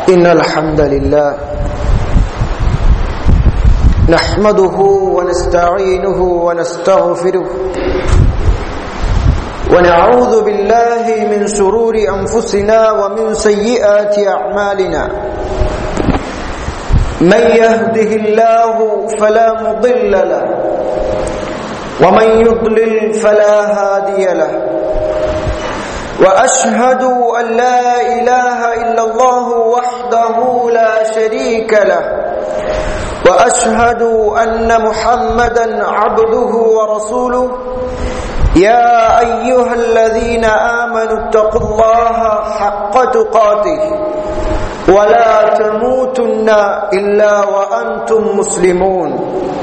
إن الحمد لله نحمده ونستعينه ونستغفره ونعوذ بالله من شرور أنفسنا ومن سيئات أعمالنا من يهده الله فلا مضل له ومن يضلل فلا هادي له واشهد ان لا اله الا الله وحده لا شريك له واشهد ان محمدا عبده ورسوله يا ايها الذين امنوا اتقوا الله حق تقاته ولا تموتن الا وانتم مسلمون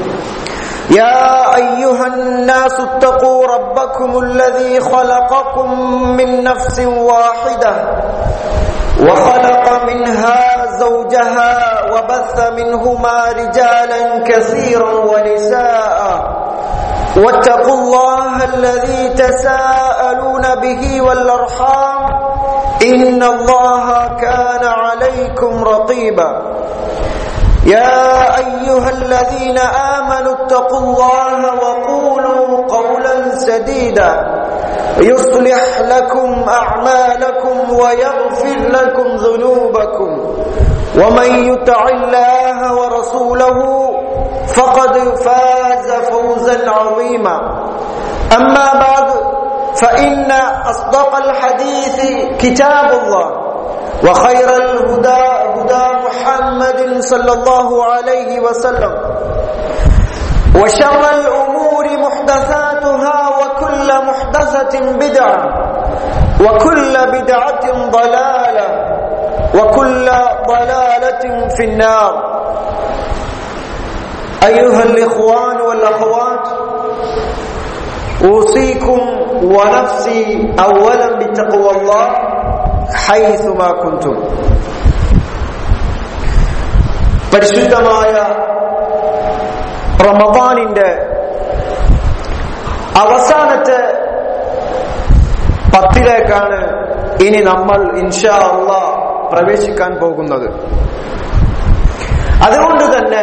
يا ايها الناس اتقوا ربكم الذي خلقكم من نفس واحده وخلق منها زوجها وبث منهما رجالا كثيرا ونساء واتقوا الله الذي تساءلون به والارحام ان الله كان عليكم رقيبا يا ايها الذين امنوا اتقوا الله وقولوا قولا سديدا يصلح لكم اعمالكم ويغفر لكم ذنوبكم ومن يطع الله ورسوله فقد فاز فوزا عظيما اما بعد فان اصدق الحديث كتاب الله وخير الهدى هدى محمد صلى الله عليه وسلم وشر الأمور محدثاتها وكل محدثة بدعة وكل بدعة ضلالة وكل ضلالة في النار أيها الإخوان والأخوات أوصيكم ونفسي أولا بتقوى الله حيثما كنتم പരിശുദ്ധമായ റമദാനിന്റെ അവസാനത്തെ പത്തിലേക്കാണ് ഇനി നമ്മൾ ഇൻഷാ അള്ള പ്രവേശിക്കാൻ പോകുന്നത് അതുകൊണ്ട് തന്നെ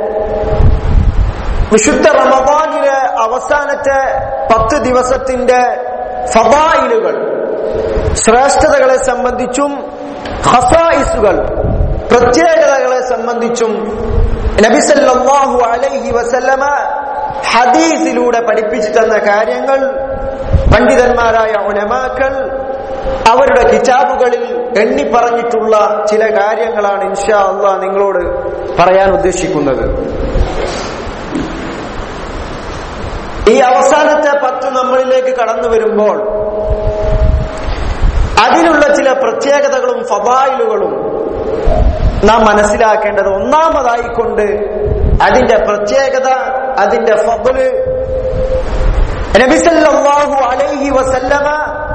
വിശുദ്ധ റമദാനിലെ അവസാനത്തെ പത്ത് ദിവസത്തിന്റെ ഫബായിലുകൾ ശ്രേഷ്ഠതകളെ സംബന്ധിച്ചും ഹസായിസുകൾ പ്രത്യേകതകളെ സംബന്ധിച്ചും നബിസല്ലാഹു അലൈഹി വസല്ലമ ഹദീസിലൂടെ പഠിപ്പിച്ചു തന്ന കാര്യങ്ങൾ പണ്ഡിതന്മാരായ ഉലമാക്കൾ അവരുടെ കിതാബുകളിൽ എണ്ണി പറഞ്ഞിട്ടുള്ള ചില കാര്യങ്ങളാണ് ഇൻഷാ അള്ളാ നിങ്ങളോട് പറയാൻ ഉദ്ദേശിക്കുന്നത് ഈ അവസാനത്തെ പത്ത് നമ്മളിലേക്ക് കടന്നു വരുമ്പോൾ അതിനുള്ള ചില പ്രത്യേകതകളും ഫബായിലുകളും നാം മനസ്സിലാക്കേണ്ടത് ഒന്നാമതായിക്കൊണ്ട് അതിന്റെ പ്രത്യേകത അതിന്റെ ഫബല് നബിസല്ലാഹു അലൈഹി വസല്ലമ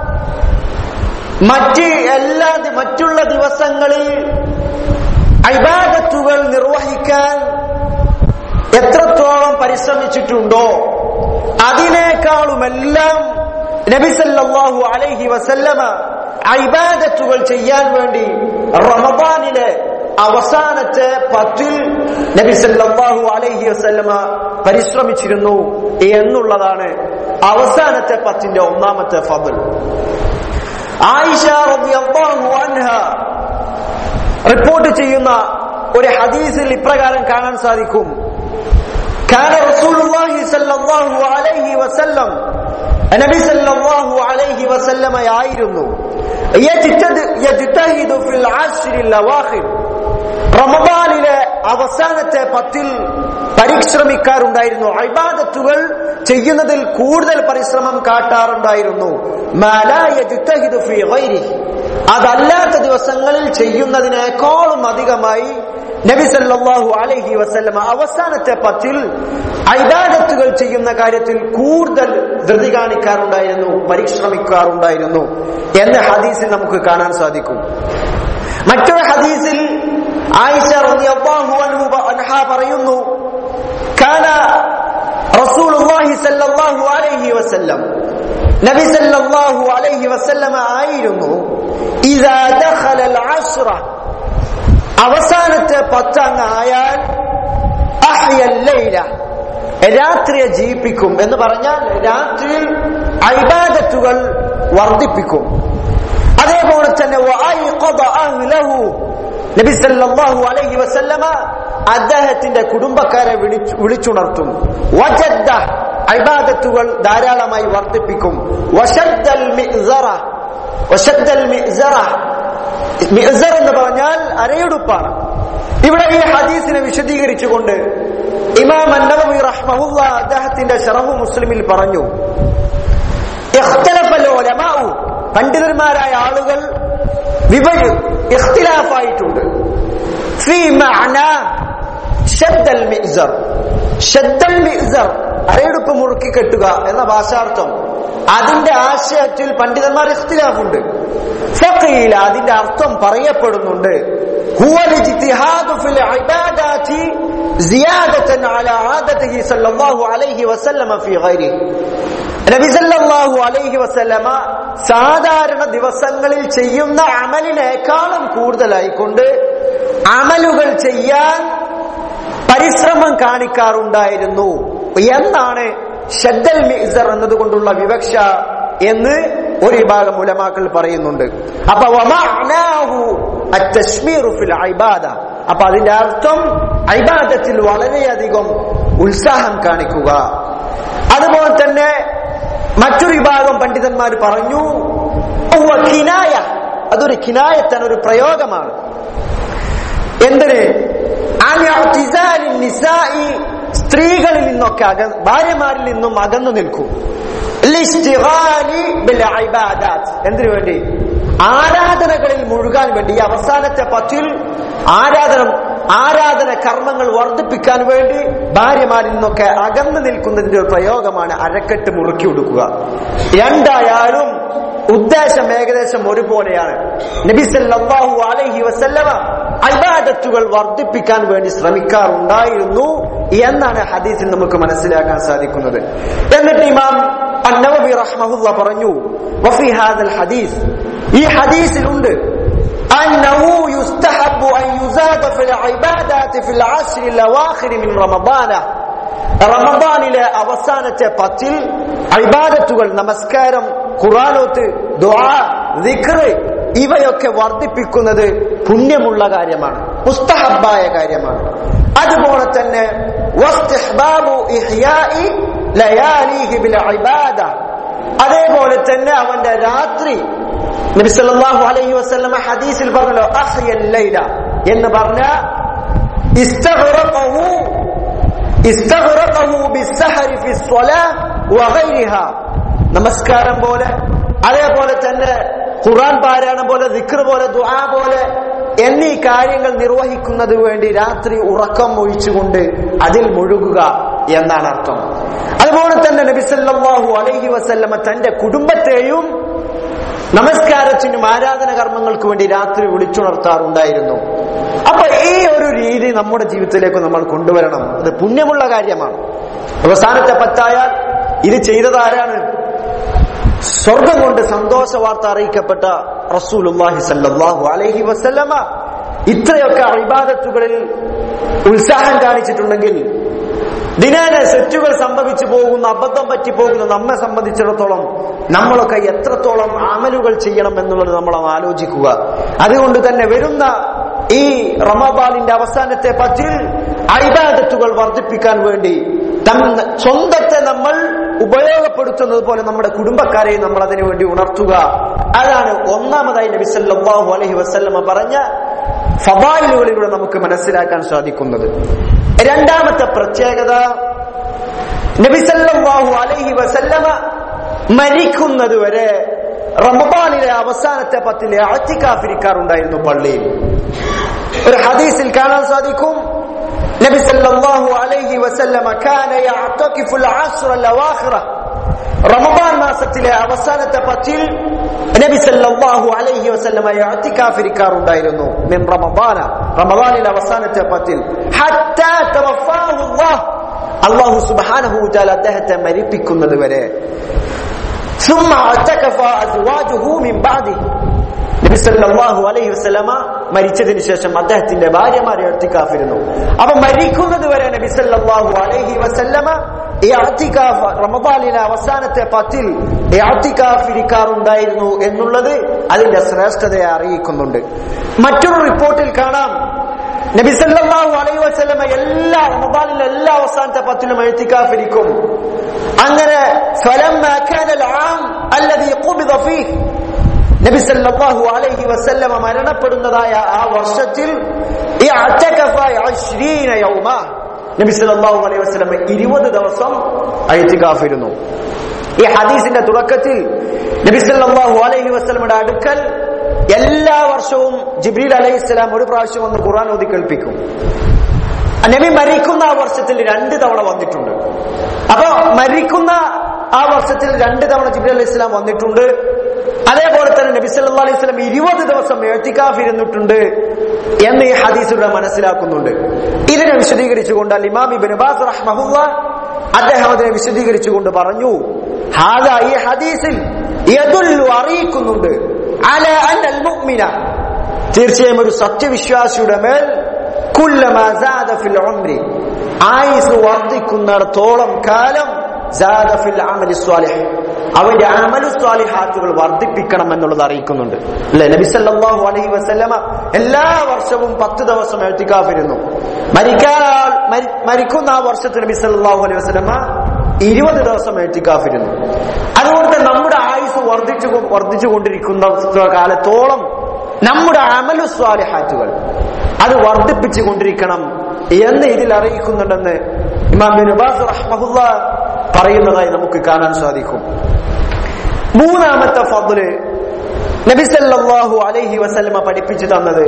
മറ്റ് എല്ലാ മറ്റുള്ള ദിവസങ്ങളിൽ അൈബാദത്തുകൾ നിർവഹിക്കാൻ എത്രത്തോളം പരിശ്രമിച്ചിട്ടുണ്ടോ അതിനേക്കാളുമെല്ലാം നബിസല്ലാഹു അലൈഹി വസല്ലമ ഐബാദത്തുകൾ ചെയ്യാൻ വേണ്ടി റമദാനിലെ അവസാനത്തെ പത്തിൽ നബി സല്ലല്ലാഹു അലൈഹി വസല്ലമ പരിശ്രമിച്ചിരുന്നു എന്നുള്ളതാണ് അവസാനത്തെ പത്തിന്റെ ഒന്നാമത്തെ ഫضل ആയിഷ റളിയല്ലാഹു അൻഹ റിപ്പോർട്ട് ചെയ്യുന്ന ഒരു ഹദീസിൽ ഇപ്രകാരം കാണാൻ സാധിക്കും كان رسول الله صلى الله عليه وسلم നബി സല്ലല്ലാഹു അലൈഹി വസല്ലമ ആയിരുന്നു യജ്തഹിദു ഫിൽ അശ്രിൽ അവാഖിർ റമദാനിലെ അവസാനത്തെ പത്തിൽ പരിശ്രമിക്കാറുണ്ടായിരുന്നു ഇബാദത്തുകൾ ചെയ്യുന്നതിൽ കൂടുതൽ പരിശ്രമം കാട്ടാറുണ്ടായിരുന്നു അതല്ലാത്ത ദിവസങ്ങളിൽ ചെയ്യുന്നതിനേക്കാളും അധികമായി നബി സല്ലല്ലാഹു അലൈഹി വസല്ലമ അവസാനത്തെ പത്തിൽ ഐബാദത്തുകൾ ചെയ്യുന്ന കാര്യത്തിൽ കൂടുതൽ ധൃതി കാണിക്കാറുണ്ടായിരുന്നു പരിശ്രമിക്കാറുണ്ടായിരുന്നു എന്ന ഹദീസിൽ നമുക്ക് കാണാൻ സാധിക്കും മറ്റൊരു ഹദീസിൽ ആയിഷ റളിയല്ലാഹു അൻഹു അൻഹ പറയുന്നു കാന റസൂലുള്ളാഹി സല്ലല്ലാഹു അലൈഹി വസല്ലം നബി സല്ലല്ലാഹു അലൈഹി വസല്ലമ ആയിരുന്നു ഇദാ ദഖല അൽ അശ്റ അവസാനത്തെ പത്തങ്ങ് ആയാൽ അഹ്യല്ലൈല രാത്രിയെ ജീവിപ്പിക്കും എന്ന് പറഞ്ഞാൽ രാത്രിയിൽ ഐബാദത്തുകൾ വർദ്ധിപ്പിക്കും അതേപോലെ തന്നെ വഅയ്ഖദ അഹ്ലഹു നബി സല്ലല്ലാഹു അലൈഹി വസല്ലമ അദ്ദേഹത്തിന്റെ കുടുംബക്കാരെ വിളിച്ചു വിളിച്ചുണർത്തും വജദ്ദ ഇബാദത്തുകൾ ധാരാളമായി വർദ്ധിപ്പിക്കും വശദ്ദൽ മിഅ്സറ വശദ്ദൽ മിഅ്സറ മിഅ്സർ എന്ന് പറഞ്ഞാൽ അരയുടുപ്പാണ് ഇവിടെ ഈ ഹദീസിനെ വിശദീകരിച്ചുകൊണ്ട് ഇമാം അന്നവി റഹ്മഹുല്ല അദ്ദേഹത്തിന്റെ ഷറഹു മുസ്ലിമിൽ പറഞ്ഞു ഇഖ്തലഫൽ ഉലമാഉ പണ്ഡിതന്മാരായ ആളുകൾ വിഭജ ഇഖ്തിലാഫായിട്ടുണ്ട് ഫീ മഅന ഷദ്ദൽ മിഅ്സർ ഷദ്ദൽ മിഅ്സർ അരയെടുപ്പ് മുറുക്കി കെട്ടുക എന്ന ഭാഷാർത്ഥം അതിന്റെ ആശയത്തിൽ പണ്ഡിതന്മാർ ഇഖ്തിലാഫുണ്ട് ഫഖീല അതിന്റെ അർത്ഥം പറയപ്പെടുന്നുണ്ട് هو الاجتهاد في العبادات زيادة على عادته صلى الله عليه وسلم في غيره നബി സല്ലല്ലാഹു അലൈഹി വസല്ലമ സാധാരണ ദിവസങ്ങളിൽ ചെയ്യുന്ന അമലിനേക്കാളും കൂടുതലായിക്കൊണ്ട് അമലുകൾ ചെയ്യാൻ പരിശ്രമം കാണിക്കാറുണ്ടായിരുന്നു എന്നാണ് ഷദ്ദൽ മിസർ എന്നതുകൊണ്ടുള്ള വിവക്ഷ എന്ന് ഒരു വിഭാഗം ഉലമാക്കൾ പറയുന്നുണ്ട് അപ്പൊ വമഅനാഹു അത്തശ്മീറു ഫിൽ ഇബാദ അപ്പൊ അതിന്റെ അർത്ഥം ഇബാദത്തിൽ വളരെയധികം ഉത്സാഹം കാണിക്കുക അതുപോലെ തന്നെ മറ്റൊരു വിഭാഗം പണ്ഡിതന്മാർ പറഞ്ഞു "ഹുവ കിനായ അതൊരു കിനായത്താണ് ഒരു പ്രയോഗമാണ് എന്തിന് അൻ ഇഅ്തിസാലി നിസാഇ സ്ത്രീകളിൽ നിന്നൊക്കെ അക ഭാര്യമാരിൽ നിന്നും അകന്നു നിൽക്കും ലിസ്തിഗാലി ബിൽ ഇബാദാത്ത് എന്തിനു വേണ്ടി ആരാധനകളിൽ മുഴുകാൻ വേണ്ടി ഈ അവസാനത്തെ പത്തിൽ ആരാധന ആരാധന കർമ്മങ്ങൾ വർദ്ധിപ്പിക്കാൻ വേണ്ടി ഭാര്യമാരിൽ നിന്നൊക്കെ അകന്നു നിൽക്കുന്നതിന്റെ ഒരു പ്രയോഗമാണ് അരക്കെട്ട് മുറുക്കി കൊടുക്കുക രണ്ടായാലും ഉദ്ദേശം ഏകദേശം ഒരുപോലെയാണ് നബി സല്ലല്ലാഹു അലൈഹി വസല്ലമ അൽബാദത്തുകൾ വർദ്ധിപ്പിക്കാൻ വേണ്ടി ശ്രമിക്കാറുണ്ടായിരുന്നു എന്നാണ് ഹദീസിൽ നമുക്ക് മനസ്സിലാക്കാൻ സാധിക്കുന്നത് എന്നിട്ട് ഇമാം അന്നവബി റഹ്മഹുല്ല പറഞ്ഞു വഫി ഹാദൽ ഹദീസ് ഈ ഹദീസിലുണ്ട് أنه يستحب أن يزاد في العبادات في العشر الأواخر من رمضان റമദാനിലെ അവസാനത്തെ പത്തിൽ അഭിബാദത്തുകൾ നമസ്കാരം ഖുറാനോത്ത് ദുആ ദിക്ർ ഇവയൊക്കെ വർദ്ധിപ്പിക്കുന്നത് പുണ്യമുള്ള കാര്യമാണ് മുസ്തഹബായ കാര്യമാണ് അതുപോലെ തന്നെ വസ്തിഹ്ബാബു ഇഹ്യാഇ ലയാലിഹി ബിൽ ഇബാദ അതേപോലെ തന്നെ അവന്റെ രാത്രി നബി സല്ലല്ലാഹു അലൈഹി വസല്ലമ ഹദീസിൽ പറഞ്ഞല്ലോ അഹ്യൽ ലൈല എന്ന് പറഞ്ഞ ഇസ്തഗ്റഖഹു ഇസ്തഗ്റഖഹു ബിസ്സഹരി ഫി സ്വലാഹ് വഗൈരിഹ നമസ്കാരം പോലെ അതേപോലെ തന്നെ ഖുർആൻ പാരായണം പോലെ ദിക്ർ പോലെ ദുആ പോലെ എന്നീ കാര്യങ്ങൾ നിർവഹിക്കുന്നത് വേണ്ടി രാത്രി ഉറക്കം ഒഴിച്ചുകൊണ്ട് അതിൽ മുഴുകുക എന്നാണ് അർത്ഥം അതുപോലെ തന്നെ നബി സല്ലല്ലാഹു അലൈഹി വസല്ലമ തന്റെ കുടുംബത്തെയും നമസ്കാരത്തിനും ആരാധന കർമ്മങ്ങൾക്ക് വേണ്ടി രാത്രി വിളിച്ചുണർത്താറുണ്ടായിരുന്നു അപ്പൊ ഈ ഒരു രീതി നമ്മുടെ ജീവിതത്തിലേക്ക് നമ്മൾ കൊണ്ടുവരണം അത് പുണ്യമുള്ള കാര്യമാണ് അവസാനത്തെ പത്തായാൽ ഇത് ചെയ്തത് ആരാണ് സ്വർഗം കൊണ്ട് സന്തോഷ വാർത്ത അറിയിക്കപ്പെട്ട റസൂലുല്ലാഹി സല്ലല്ലാഹു അലൈഹി വസല്ലമ ഇത്രയൊക്കെ അഭിബാദത്തുകളിൽ ഉത്സാഹം കാണിച്ചിട്ടുണ്ടെങ്കിൽ ദിനേന സെറ്റുകൾ സംഭവിച്ചു പോകുന്ന അബദ്ധം പറ്റി പോകുന്ന നമ്മെ സംബന്ധിച്ചിടത്തോളം നമ്മളൊക്കെ എത്രത്തോളം അമലുകൾ ചെയ്യണം എന്നുള്ളത് നമ്മൾ ആലോചിക്കുക അതുകൊണ്ട് തന്നെ വരുന്ന ഈ റമബാലിന്റെ അവസാനത്തെ പറ്റിൽ ഐബാദത്തുകൾ വർദ്ധിപ്പിക്കാൻ വേണ്ടി തം- സ്വന്തത്തെ നമ്മൾ ഉപയോഗപ്പെടുത്തുന്നത് പോലെ നമ്മുടെ കുടുംബക്കാരെ നമ്മൾ അതിനു വേണ്ടി ഉണർത്തുക അതാണ് ഒന്നാമതായി നബി സല്ലല്ലാഹു അലൈഹി വസല്ലമ പറഞ്ഞ ഫബായിലുകളിലൂടെ നമുക്ക് മനസ്സിലാക്കാൻ സാധിക്കുന്നത് രണ്ടാമത്തെ പ്രത്യേകത നബി സല്ലല്ലാഹു അലൈഹി വസല്ലമ മരിക്കുന്നത് വരെ റമബാനിലെ അവസാനത്തെ പത്തിലെ അത്തിക്കാഫിരിക്കാറുണ്ടായിരുന്നു പള്ളിയിൽ ഒരു ഹദീസിൽ കാണാൻ സാധിക്കും നബി സല്ലല്ലാഹു അലൈഹി വസല്ലമ കാന യഅതകിഫു അൽ-അശ്റ അൽ-അവാഖിറ റമദാൻ മാസത്തിലെ അവസാനത്തെ പത്തിൽ നബി സല്ലല്ലാഹു അലൈഹി വസല്ലമ ഇഅ്തികാഫിരിക്കാറുണ്ടായിരുന്നു മിൻ റമദാന റമദാനിലെ അവസാനത്തെ പത്തിൽ ഹത്താ തവഫാഹു അല്ലാഹ് അല്ലാഹു സുബ്ഹാനഹു വതആല അദ്ദേഹത്തെ മരിപ്പിക്കുന്നത് വരെ ثم اعتكف ازواجه من بعده നബി സല്ലല്ലാഹു അലൈഹി വസല്ലമ മരിച്ചതിന് ശേഷം അദ്ദേഹത്തിന്റെ ഭാര്യമാരെ എഴുത്തിക്കാഫിരുന്നു അപ്പൊ മരിക്കുന്നത് വരെ നബി സല്ലല്ലാഹു അലൈഹി വസല്ലമ ഇഅ്തികാഫ് റമദാനിലെ അവസാനത്തെ പത്തിൽ ഇഅ്തികാഫ് ഇരിക്കാറുണ്ടായിരുന്നു എന്നുള്ളത് അതിന്റെ ശ്രേഷ്ഠതയെ അറിയിക്കുന്നുണ്ട് മറ്റൊരു റിപ്പോർട്ടിൽ കാണാം നബി സല്ലല്ലാഹു അലൈഹി വസല്ലമ എല്ലാ റമദാനിലെ എല്ലാ അവസാനത്തെ പത്തിലും എഴുത്തിക്കാഫ് ഇരിക്കും അങ്ങനെ فلما كان العام الذي قبض فيه നബി സല്ലല്ലാഹു അലൈഹി വസല്ലമ മരണപ്പെടുന്നതായ ആ വർഷത്തിൽ ഇഅ്തകഫ 20 യൗമ നബി സല്ലല്ലാഹു അലൈഹി വസല്ലമ 20 ദിവസം ഇഅ്തികാഫിരുന്നു ഈ ഹദീസിന്റെ തുടക്കത്തിൽ നബി സല്ലല്ലാഹു അലൈഹി വസല്ലമയുടെ അടുക്കൽ എല്ലാ വർഷവും ജിബ്രീൽ അലൈഹിസ്സലാം ഒരു പ്രാവശ്യം വന്ന് ഖുർആൻ ഓതി കേൾപ്പിക്കും നബി മരിക്കുന്ന ആ വർഷത്തിൽ രണ്ട് തവണ വന്നിട്ടുണ്ട് അപ്പൊ മരിക്കുന്ന ആ വർഷത്തിൽ രണ്ട് തവണ ജിബ്രീൽ അലൈഹി സ്വലാം വന്നിട്ടുണ്ട് അതേപോലെ തന്നെ നബി സല്ലല്ലാഹു അലൈഹി വസല്ലം ഇരുപത് ദിവസം എഴുത്തിക്കാഫ് ഇരുന്നിട്ടുണ്ട് എന്ന് ഈ ഹദീസിലൂടെ മനസ്സിലാക്കുന്നുണ്ട് ഇതിനെ വിശദീകരിച്ചുകൊണ്ട് അൽ ഇമാം ഇബ്നു ബാസ് റഹ്മഹുല്ല അദ്ദേഹം അതിനെ വിശദീകരിച്ചുകൊണ്ട് പറഞ്ഞു ഹാദ ഈ ഹദീസിൽ യദുല്ലു അറിയിക്കുന്നുണ്ട് അല അന്നൽ മുഅ്മിന തീർച്ചയായും ഒരു സത്യവിശ്വാസിയുടെ മേൽ കുല്ലമാ സാദ ഫിൽ ഉംരി ആയുസ് വർദ്ധിക്കുന്നിടത്തോളം കാലം സാദ ഫിൽ അമലി സ്വാലിഹ് അവന്റെ അമലു സ്വാലിഹാത്തുകൾ വർദ്ധിപ്പിക്കണം എന്നുള്ളത് അറിയിക്കുന്നുണ്ട് അല്ലെ നബി സല്ലല്ലാഹു അലൈഹി വസല്ലമ എല്ലാ വർഷവും പത്ത് ദിവസം എഴുത്തിക്കാഫിരുന്നു മരിക്കാൻ ആൾ- മരി- മരിക്കുന്ന ആ വർഷത്തിൽ നബി സല്ലല്ലാഹു അലൈഹി വസല്ലമ ഇരുപത് ദിവസം എഴുത്തിക്കാഫിരുന്നു അതുകൊണ്ട് തന്നെ നമ്മുടെ ആയുസ് വർദ്ധിച്ചു വർദ്ധിച്ചു കൊണ്ടിരിക്കുന്ന കാലത്തോളം നമ്മുടെ അമലു സ്വാലിഹാറ്റുകൾ അത് വർദ്ധിപ്പിച്ചു കൊണ്ടിരിക്കണം എന്ന് ഇതിൽ അറിയിക്കുന്നുണ്ടെന്ന് ഇമാം ബിൻ ഉബാസ് റഹ്മഹുല്ല പറയുന്നതായി നമുക്ക് കാണാൻ സാധിക്കും മൂന്നാമത്തെ ഫضല് നബി സല്ലല്ലാഹു അലൈഹി വസല്ലമ പഠിപ്പിച്ചു തന്നത്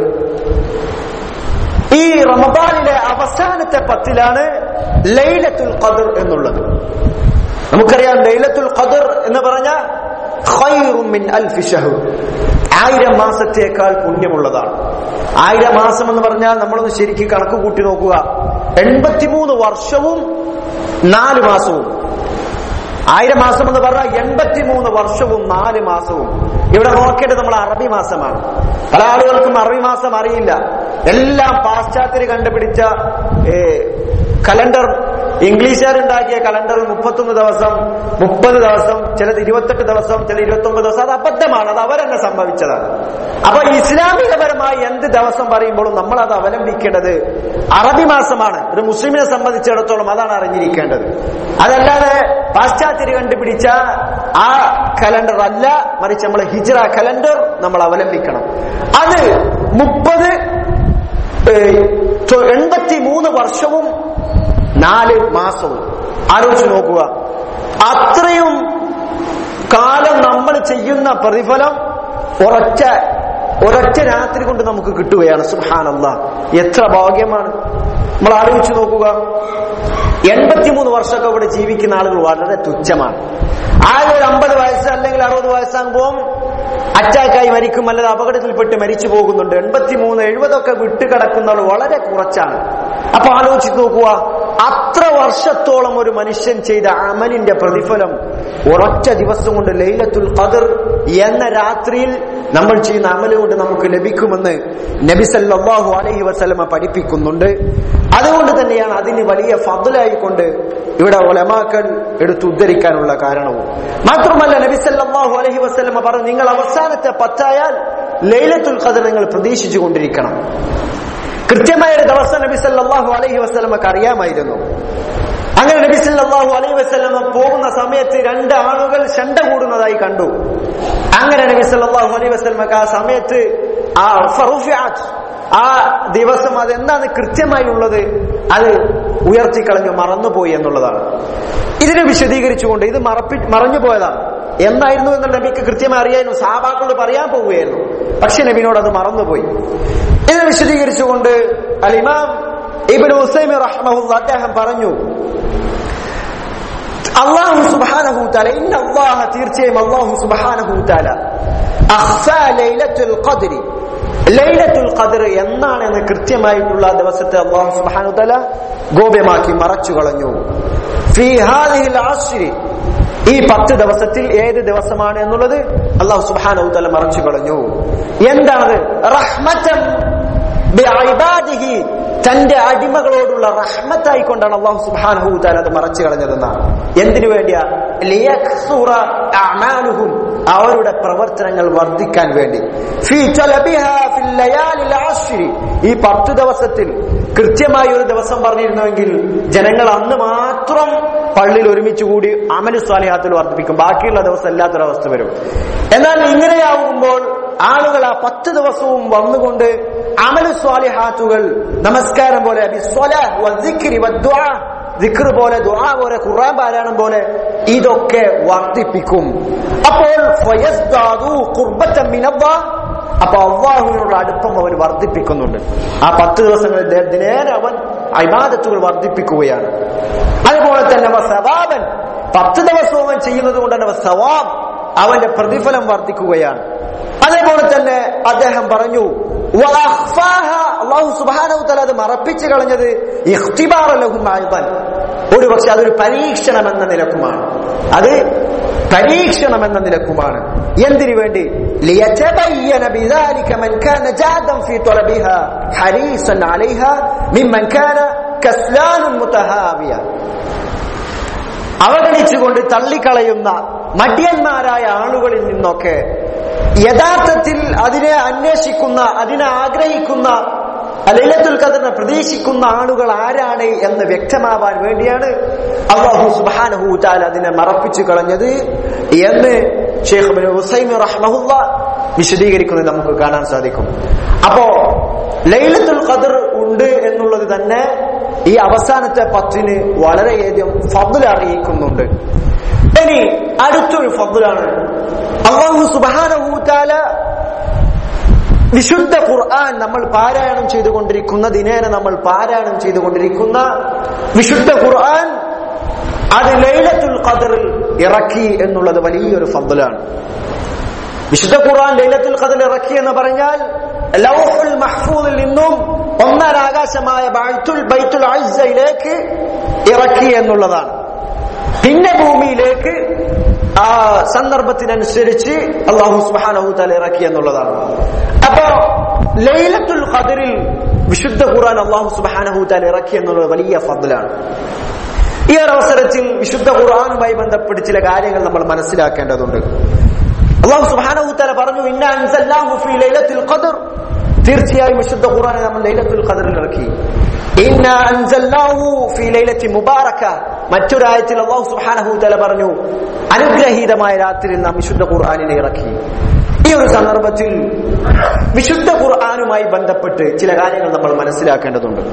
ഈ റമദാനിലെ അവസാനത്തെ പത്തിലാണ് ലൈലത്തുൽ ഖദർ എന്നുള്ളത് നമുക്കറിയാം ലൈലത്തുൽ ഖദർ എന്ന് പറഞ്ഞ ഖൈറും മിൻ അൽഫി ഷഹർ ആയിരം മാസത്തേക്കാൾ പുണ്യമുള്ളതാണ് ആയിരം മാസം എന്ന് പറഞ്ഞാൽ നമ്മളൊന്ന് ശരിക്കും കണക്ക് കൂട്ടി നോക്കുക എൺപത്തിമൂന്ന് വർഷവും നാല് മാസവും ആയിരം മാസം എന്ന് പറഞ്ഞാൽ എൺപത്തിമൂന്ന് വർഷവും നാല് മാസവും ഇവിടെ നോക്കേണ്ടത് നമ്മൾ അറബി മാസമാണ് പല ആളുകൾക്കും അറബി മാസം അറിയില്ല എല്ലാം പാശ്ചാത്യര് കണ്ടുപിടിച്ച ഏ, കലണ്ടർ ഇംഗ്ലീഷുകാരുണ്ടാക്കിയ കലണ്ടറിൽ മുപ്പത്തൊന്ന് ദിവസം മുപ്പത് ദിവസം ചിലത് ഇരുപത്തെട്ട് ദിവസം ചില ഇരുപത്തി ഒമ്പത് ദിവസം അത് അബദ്ധമാണ് അത് അവരെന്നെ സംഭവിച്ചതാണ് അപ്പൊ ഇസ്ലാമികപരമായി എന്ത് ദിവസം പറയുമ്പോഴും നമ്മൾ അത് അവലംബിക്കേണ്ടത് അറബി മാസമാണ് ഒരു മുസ്ലിമിനെ സംബന്ധിച്ചിടത്തോളം അതാണ് അറിഞ്ഞിരിക്കേണ്ടത് അതല്ലാതെ പാശ്ചാത്യര് കണ്ടുപിടിച്ച ആ കലണ്ടർ അല്ല മറിച്ച് നമ്മൾ ഹിജ്റ കലണ്ടർ നമ്മൾ അവലംബിക്കണം അത് മുപ്പത് എൺപത്തി മൂന്ന് വർഷവും നാല് മാസവും ആലോചിച്ച് നോക്കുക അത്രയും കാലം നമ്മൾ ചെയ്യുന്ന പ്രതിഫലം ഒരൊറ്റ ഒരൊറ്റ രാത്രി കൊണ്ട് നമുക്ക് കിട്ടുകയാണ് സുഹാനല്ല എത്ര ഭാഗ്യമാണ് നമ്മൾ ആലോചിച്ച് നോക്കുക എൺപത്തിമൂന്ന് വർഷമൊക്കെ ഇവിടെ ജീവിക്കുന്ന ആളുകൾ വളരെ തുച്ഛമാണ് ആകെ ഒരു അമ്പത് വയസ്സ് അല്ലെങ്കിൽ അറുപത് വയസ്സാകുമ്പോൾ അറ്റാക്കായി മരിക്കും അല്ലാതെ അപകടത്തിൽപ്പെട്ട് മരിച്ചു പോകുന്നുണ്ട് എൺപത്തിമൂന്ന് എഴുപതൊക്കെ വിട്ടുകിടക്കുന്ന ആൾ വളരെ കുറച്ചാണ് അപ്പൊ ആലോചിച്ച് നോക്കുക അത്ര വർഷത്തോളം ഒരു മനുഷ്യൻ ചെയ്ത അമലിന്റെ പ്രതിഫലം ഒരൊറ്റ ദിവസം കൊണ്ട് ലൈലത്തുൽ ഖദർ എന്ന രാത്രിയിൽ നമ്മൾ ചെയ്യുന്ന അമല് കൊണ്ട് നമുക്ക് ലഭിക്കുമെന്ന് നബി സല്ലല്ലാഹു അലൈഹി വസല്ലമ പഠിപ്പിക്കുന്നുണ്ട് അതുകൊണ്ട് തന്നെയാണ് അതിന് വലിയ ഫضലായിക്കൊണ്ട് ഇവിടെ ഒലമാക്കൾ എടുത്ത് ഉദ്ധരിക്കാനുള്ള കാരണവും മാത്രമല്ല നബി സല്ലല്ലാഹു അലൈഹി വസല്ലമ പറഞ്ഞു നിങ്ങൾ അവസാനത്തെ പത്തായാൽ ലൈലത്തുൽ ഖദർ നിങ്ങൾ പ്രതീക്ഷിച്ചു കൊണ്ടിരിക്കണം കൃത്യമായ ഒരു ദിവസം നബി സല്ലല്ലാഹു അലൈഹി വസല്ലമക്ക് അറിയാമായിരുന്നു അങ്ങനെ നബി സല്ലല്ലാഹു അലൈഹി വസല്ലമ പോകുന്ന സമയത്ത് രണ്ട് ആളുകൾ ശണ്ട കൂടുന്നതായി കണ്ടു അങ്ങനെ നബി സല്ലല്ലാഹു അലൈഹി വസല്ലമക്ക് ആ സമയത്ത് ആ ഫറുഫിഅത്ത് ആ ദിവസം അതെന്താണ് കൃത്യമായി ഉള്ളത് അത് ഉയർത്തിക്കളഞ്ഞു മറന്നുപോയി എന്നുള്ളതാണ് ഇതിനെ വിശദീകരിച്ചുകൊണ്ട് ഇത് മറപ്പി മറഞ്ഞു പോയതാണ് എന്നായിരുന്നു എന്നുള്ള നബിക്ക് കൃത്യമായി അറിയായിരുന്നു സാബാക്കളോട് പറയാൻ പോവുകയായിരുന്നു പക്ഷെ നബിനോട് അത് മറന്നുപോയി ഇതിനെ വിശദീകരിച്ചുകൊണ്ട് അൽ ഇമാം ഇബ്നു ഉസൈമി റഹ്മഹുല്ല അദ്ദേഹം പറഞ്ഞു അള്ളാഹു സുബ്ഹാനഹു തആല ഇന്ന അല്ലാഹ തീർച്ചയായും അല്ലാഹു സുബ്ഹാനഹു തആല അഖ്ഫാ ലൈലത്തുൽ ഖദ്രി ലൈലത്തുൽ ഖദ്ർ എന്നാണെന്ന് കൃത്യമായിട്ടുള്ള ആ ദിവസത്തെ അള്ളാഹു സുബ്ഹാനഹു തആല ഗോപ്യമാക്കി മറച്ചു കളഞ്ഞു ഫീ ഹാദിഹിൽ അശ്രി ഈ പത്ത് ദിവസത്തിൽ ഏത് ദിവസമാണ് എന്നുള്ളത് അള്ളാഹു സുബാനു തല മറച്ചു കളഞ്ഞു എന്താണ് റഹ്മത്തൻ ബിഇബാദിഹി തന്റെ അടിമകളോടുള്ള റഹ്മത്തായി കൊണ്ടാണ് അള്ളാഹു സുബ്ഹാനഹു തആല അത് മറച്ചു കളഞ്ഞതെന്നാണ് എന്തിനു വേണ്ടിയാ ലിയക്സുറ അഅമാലുഹും അവരുടെ പ്രവർത്തനങ്ങൾ വർദ്ധിക്കാൻ വേണ്ടി ഫീ തലബിഹാ ഫിൽ ലയാലിൽ അശ്രി ഈ പത്ത് ദിവസത്തിൽ കൃത്യമായി ഒരു ദിവസം പറഞ്ഞിരുന്നുവെങ്കിൽ ജനങ്ങൾ അന്ന് മാത്രം പള്ളിയിൽ ഒരുമിച്ച് കൂടി അമലു സ്വാലിഹാത്തിൽ വർദ്ധിപ്പിക്കും ബാക്കിയുള്ള ദിവസം എല്ലാത്തൊരവസ്ഥ വരും എന്നാൽ ഇങ്ങനെയാവുമ്പോൾ ആളുകൾ ആ പത്ത് ദിവസവും വന്നുകൊണ്ട് അമലു സ്വാലിഹാത്തുകൾ നമസ്കാരം പോലെ ബിസ്വലാഹ് വദ്ദിക്രി വദ്ദുആ ദിക്ർ പോലെ ദുആ പോലെ ഖുർആൻ പാരായണം പോലെ ഇതൊക്കെ വർദ്ധിപ്പിക്കും അപ്പോൾ ഫയസ്ദാദു ഖുർബത്തൻ മിനല്ലാഹ് അപ്പൊ അള്ളാഹുവിനോട് അടുപ്പം അവൻ വർദ്ധിപ്പിക്കുന്നുണ്ട് ആ പത്ത് ദിവസങ്ങളിൽ ദേ- ദിനേന അവൻ അഭിമാദത്തുകൾ വർദ്ധിപ്പിക്കുകയാണ് അതുപോലെ തന്നെ അവ സവാബൻ പത്ത് ദിവസവും അവൻ ചെയ്യുന്നത് കൊണ്ട് തന്നെ അവ സവാബ് അവന്റെ പ്രതിഫലം വർദ്ധിക്കുകയാണ് അതേപോലെ തന്നെ അദ്ദേഹം പറഞ്ഞു വഅഖ്ഫാഹ, അള്ളാഹു സുബ്ഹാനഹു തആല അത് മറപ്പിച്ചു കളഞ്ഞത് ഇഖ്തിബാറ ലഹും അയ്ദൻ. ഒരു പക്ഷെ അതൊരു പരീക്ഷണം എന്ന നിലക്കുമാണ് അത് പരീക്ഷണം എന്ന നിലക്കുമാണ് എന്തിനു വേണ്ടി ليتبين بذلك من كان جادا في طلبها حريصا عليها ممن كان كسلان متهاويا അവഗണിച്ചുകൊണ്ട് തള്ളിക്കളയുന്ന മടിയന്മാരായ ആളുകളിൽ നിന്നൊക്കെ യഥാർത്ഥത്തിൽ അതിനെ അന്വേഷിക്കുന്ന അതിനെ ആഗ്രഹിക്കുന്ന ലൈലത്തുൽ ഖദറിനെ പ്രതീക്ഷിക്കുന്ന ആളുകൾ ആരാണ് എന്ന് വ്യക്തമാവാൻ വേണ്ടിയാണ് അള്ളാഹു സുബ്ഹാനഹു തആല അതിനെ മറപ്പിച്ചു കളഞ്ഞത് എന്ന് ഷെയ്ഖ് ഇബ്നു ഹുസൈമി റഹ്മഹുല്ല വിശദീകരിക്കുന്നത് നമുക്ക് കാണാൻ സാധിക്കും അപ്പോ ലൈലത്തുൽ ഖദർ ഉണ്ട് എന്നുള്ളത് തന്നെ ഈ അവസാനത്തെ പത്തിന് വളരെയധികം ഫضل അറിയിക്കുന്നുണ്ട് ഇനി അടുത്തൊരു ഫضലാണ് അള്ളാഹു സുബ്ഹാനഹു തആല വിശുദ്ധ ഖുർആൻ നമ്മൾ പാരായണം ചെയ്തുകൊണ്ടിരിക്കുന്ന ദിനേന നമ്മൾ പാരായണം ചെയ്തുകൊണ്ടിരിക്കുന്ന വിശുദ്ധ ഖുർആൻ അത് ലൈലത്തുൽ ഖദറിൽ ഇറക്കി എന്നുള്ളത് വലിയൊരു ഫضലാണ് വിശുദ്ധ ഖുർആൻ ലൈലത്തുൽ ഖദർ ഇറക്കി എന്ന് പറഞ്ഞാൽ ലൗഹുൽ മഹ്ഫൂദിൽ നിന്നും ഒന്നാം ആകാശമായ ബൈത്തുൽ ബൈത്തുൽ അസ്സയിലേക്ക് ഇറക്കി എന്നുള്ളതാണ് പിന്നെ ഭൂമിയിലേക്ക് ആ സന്ദർഭത്തിനനുസരിച്ച് അള്ളാഹു സുബ്ഹാനഹു തആല ഇറക്കി എന്നുള്ളതാണ് അപ്പോ ലൈലത്തുൽ ഖദറിൽ വിശുദ്ധ ഖുർആൻ അള്ളാഹു സുബ്ഹാനഹു തആല ഇറക്കി എന്നുള്ളത് വലിയ ഫضലാണ് ഈ ഒരു അവസരത്തിൽ വിശുദ്ധ ഖുർആനുമായി ബന്ധപ്പെട്ട് ചില കാര്യങ്ങൾ നമ്മൾ മനസ്സിലാക്കേണ്ടതുണ്ട് അള്ളാഹു സുബ്ഹാനഹു തആല പറഞ്ഞു ഇന്ന അൻസൽനാഹു ഫീ ലൈലത്തുൽ ഖദർ തീർച്ചയായും വിശുദ്ധ ഖുർആനെ നമ്മൾ ലൈലത്തുൽ ഖദറിൽ ഇറക്കി ഇന്ന അൻസൽനാഹു ഫീ ലൈലത്തി മുബാറക മറ്റൊരു ആയത്തിൽ അള്ളാഹു സുബ്ഹാനഹു തആല പറഞ്ഞു അനുഗ്രഹീതമായ രാത്രിയിൽ നാം വിശുദ്ധ ഖുർആനിനെ ഇറക്കി ഈ ഒരു സന്ദർഭത്തിൽ വിശുദ്ധ ഖുർആനുമായി ബന്ധപ്പെട്ട് ചില കാര്യങ്ങൾ നമ്മൾ മനസ്സിലാക്കേണ്ടതുണ്ട്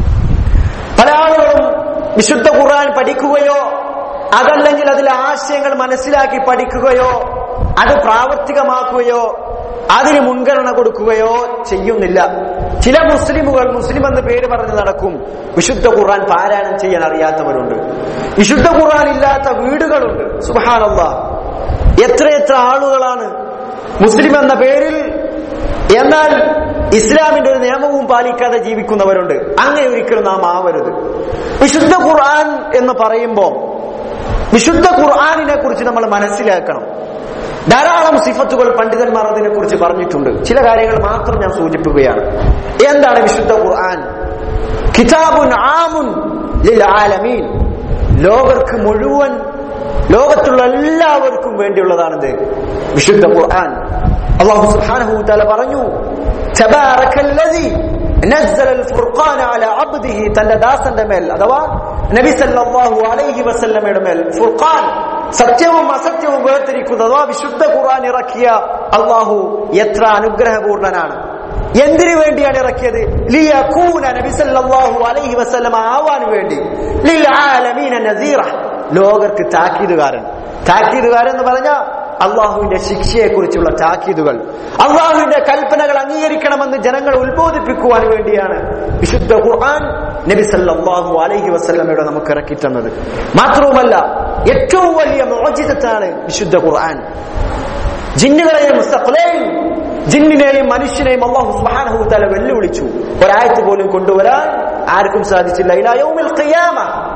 പല ആളുകളും വിശുദ്ധ ഖുർആൻ പഠിക്കുകയോ അതല്ലെങ്കിൽ അതിലെ ആശയങ്ങൾ മനസ്സിലാക്കി പഠിക്കുകയോ അത് പ്രാവർത്തികമാക്കുകയോ അതിന് മുൻഗണന കൊടുക്കുകയോ ചെയ്യുന്നില്ല ചില മുസ്ലിമുകൾ മുസ്ലിം എന്ന പേര് പറഞ്ഞ് നടക്കും വിശുദ്ധ ഖുർആൻ പാരായണം ചെയ്യാൻ അറിയാത്തവരുണ്ട് വിശുദ്ധ ഖുർആൻ ഇല്ലാത്ത വീടുകളുണ്ട് സുബാനല്ല എത്രയെത്ര ആളുകളാണ് മുസ്ലിം എന്ന പേരിൽ എന്നാൽ ഇസ്ലാമിന്റെ ഒരു നിയമവും പാലിക്കാതെ ജീവിക്കുന്നവരുണ്ട് അങ്ങനെ ഒരിക്കലും നാം ആവരുത് വിശുദ്ധ ഖുർആൻ എന്ന് പറയുമ്പോൾ വിശുദ്ധ ഖുർആാനിനെ കുറിച്ച് നമ്മൾ മനസ്സിലാക്കണം ധാരാളം സിഫത്തുകൾ പണ്ഡിതന്മാർ അതിനെ കുറിച്ച് പറഞ്ഞിട്ടുണ്ട് ചില കാര്യങ്ങൾ മാത്രം ഞാൻ സൂചിപ്പിക്കുകയാണ് എന്താണ് വിശുദ്ധ ഖുർആൻ കിതാബുൻ ആമുൻ ലിൽ ആലമീൻ ലോകർക്ക് മുഴുവൻ ലോകത്തുള്ള എല്ലാവർക്കും വേണ്ടിയുള്ളതാണിത് വിശുദ്ധ ഖുർആൻ അള്ളാഹു സുബ്ഹാനഹു തആല പറഞ്ഞു തബാറക്കല്ലദി നസ്സല الفرقان على عبده തന്റെ ദാസന്റെ മേൽ അഥവാ നബി സല്ലല്ലാഹു അലൈഹി വസല്ലമയുടെ മേൽ ഫുർഖാൻ സത്യവും അസത്യവും വേർതിരിക്കുന്ന അഥവാ വിശുദ്ധ ഖുർആൻ ഇറക്കിയ അള്ളാഹു എത്ര അനുഗ്രഹപൂർണനാണ് എന്തിനു വേണ്ടിയാണ് ഇറക്കിയത് ലിയകൂന നബി സല്ലല്ലാഹു അലൈഹി വസല്ലമ ആവാൻ വേണ്ടി ലിൽ ആലമീന നസീറ ലോകർക്ക് താക്കീതുകാരൻ താക്കീതുകാരൻ എന്ന് പറഞ്ഞാൽ അള്ളാഹുവിന്റെ ശിക്ഷയെ കുറിച്ചുള്ള താക്കീതുകൾ അള്ളാഹുവിന്റെ കൽപ്പനകൾ അംഗീകരിക്കണമെന്ന് ജനങ്ങളെ ഉത്ബോധിപ്പിക്കുവാൻ വേണ്ടിയാണ് വിശുദ്ധ ഖുർആൻ നബി സല്ലല്ലാഹു അലൈഹി വസല്ലമയുടെ നമുക്ക് ഇറക്കി തന്നത് മാത്രവുമല്ല ഏറ്റവും വലിയ മോചിതത്താണ് വിശുദ്ധ ഖുർആൻ ജിന്നുകളെയും സഖലയെയും ജിന്നിനെയും മനുഷ്യനെയും അള്ളാഹു സുബ്ഹാനഹു തആല വെല്ലുവിളിച്ചു ഒരായത്ത് പോലും കൊണ്ടുവരാൻ ആർക്കും സാധിച്ചില്ല ഇലാ യൗമിൽ ഖിയാമ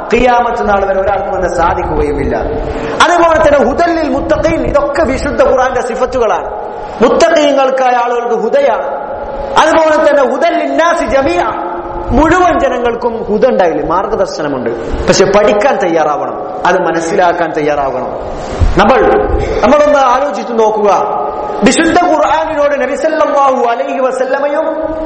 ഖിയാമത്ത് നാൾ വരെ ഒരാൾക്കും അത് സാധിക്കുകയുമില്ല അതുപോലെ തന്നെ ഹുദല്ലിൽ മുത്തഖീൻ ഇതൊക്കെ വിശുദ്ധ ഖുർആന്റെ സിഫത്തുകളാണ് മുത്തഖീങ്ങൾക്കായ ആളുകൾക്ക് ഹുദയാണ് അതുപോലെ തന്നെ ഹുദല്ലിന്നാസി ജമിയ മുഴുവൻ ജനങ്ങൾക്കും ഹുദ ഉണ്ടായില്ലേ മാർഗദർശനമുണ്ട് പക്ഷെ പഠിക്കാൻ തയ്യാറാവണം അത് മനസ്സിലാക്കാൻ തയ്യാറാവണം നമ്മൾ നമ്മളൊന്ന് ആലോചിച്ചു നോക്കുക വിശുദ്ധ ഖുർആാനിനോട് നബിസല്ലാഹു അലൈഹി വസല്ലമയും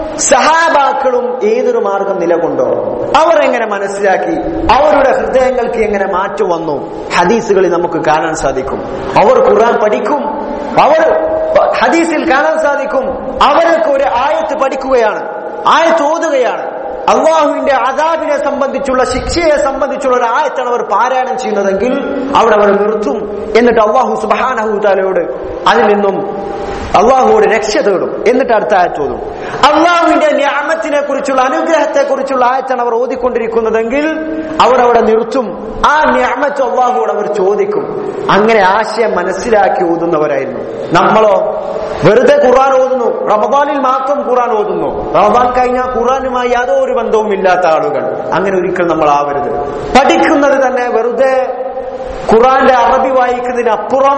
സഹാബാക്കളും ഏതൊരു മാർഗം നിലകൊണ്ടോ അവർ എങ്ങനെ മനസ്സിലാക്കി അവരുടെ ഹൃദയങ്ങൾക്ക് എങ്ങനെ മാറ്റം വന്നു ഹദീസുകളിൽ നമുക്ക് കാണാൻ സാധിക്കും അവർ ഖുർആൻ പഠിക്കും അവർ ഹദീസിൽ കാണാൻ സാധിക്കും അവർക്ക് ഒരു ആയത്ത് പഠിക്കുകയാണ് ആയത്ത് ഓതുകയാണ് അള്ളാഹുവിന്റെ അതാബിനെ സംബന്ധിച്ചുള്ള ശിക്ഷയെ സംബന്ധിച്ചുള്ള ഒരു ആയത്താണ് അവർ പാരായണം ചെയ്യുന്നതെങ്കിൽ അവിടെ അവർ നിർത്തും എന്നിട്ട് അള്ളാഹു സുബാനഹുതാലയോട് അതിൽ നിന്നും അള്ളാഹുവോട് രക്ഷ തേടും എന്നിട്ട് അടുത്ത ആയത്ത് ഓതും അള്ളാഹുവിന്റെ ന്യാമത്തിനെ കുറിച്ചുള്ള അനുഗ്രഹത്തെ കുറിച്ചുള്ള ആയത്താണ് അവർ ഓതിക്കൊണ്ടിരിക്കുന്നതെങ്കിൽ അവർ അവിടെ നിർത്തും ആ ന്യാമത്ത് അള്ളാഹുവോട് അവർ ചോദിക്കും അങ്ങനെ ആശയം മനസ്സിലാക്കി ഓതുന്നവരായിരുന്നു നമ്മളോ വെറുതെ ഖുർആൻ ഓതുന്നു റമദാനിൽ മാത്രം ഖുർആൻ ഓതുന്നു റമദാൻ കഴിഞ്ഞാൽ ഖുർആനുമായി യാതൊരു ബന്ധവും ഇല്ലാത്ത ആളുകൾ അങ്ങനെ ഒരിക്കലും നമ്മൾ ആവരുത് പഠിക്കുന്നത് തന്നെ വെറുതെ ഖുർആന്റെ അറബി വായിക്കുന്നതിനപ്പുറം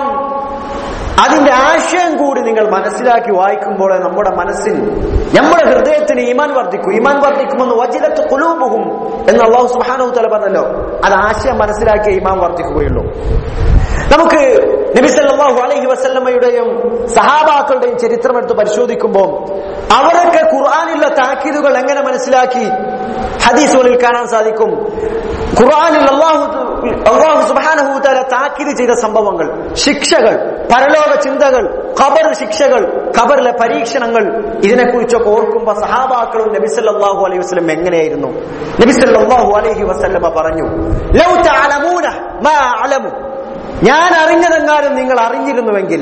അതിന്റെ ആശയം കൂടി നിങ്ങൾ മനസ്സിലാക്കി വായിക്കുമ്പോൾ നമ്മുടെ മനസ്സിൽ നമ്മുടെ ഹൃദയത്തിന് ഈമാൻ വർദ്ധിക്കും ഈമാൻ വർദ്ധിക്കുമെന്ന് വജിലത്ത് കുലൂബും എന്ന് അള്ളാഹു സുഹാനു തല പറഞ്ഞല്ലോ അത് ആശയം മനസ്സിലാക്കിയ ഈമാൻ വർദ്ധിക്കുകയുള്ളൂ നമുക്ക് നബി സല്ലല്ലാഹു അലൈഹി വസല്ലമയുടെയും സഹാബാക്കളുടെയും ചരിത്രം എടുത്ത് പരിശോധിക്കുമ്പോൾ അവരൊക്കെ ഖുർആാനിലുള്ള താക്കീതുകൾ എങ്ങനെ മനസ്സിലാക്കി ഹദീസുകളിൽ കാണാൻ സാധിക്കും ഖുർആാനിൽ അള്ളാഹു അള്ളാഹു സുബാനഹൂതല താക്കീത് ചെയ്ത സംഭവങ്ങൾ ശിക്ഷകൾ പരലോക ചിന്തകൾ ഖബർ ശിക്ഷകൾ ഖബറിലെ പരീക്ഷണങ്ങൾ ഇതിനെക്കുറിച്ചൊക്കെ ഓർക്കുമ്പോ സഹാബാക്കളും നബിസല്ലാഹു അലൈഹി വസ്ലം എങ്ങനെയായിരുന്നു നബിസല്ലാഹു അലൈഹി വസല്ലമ പറഞ്ഞു ലൗ തഅലമൂന മാ അലമു ഞാൻ അറിഞ്ഞതെങ്ങാനും നിങ്ങൾ അറിഞ്ഞിരുന്നുവെങ്കിൽ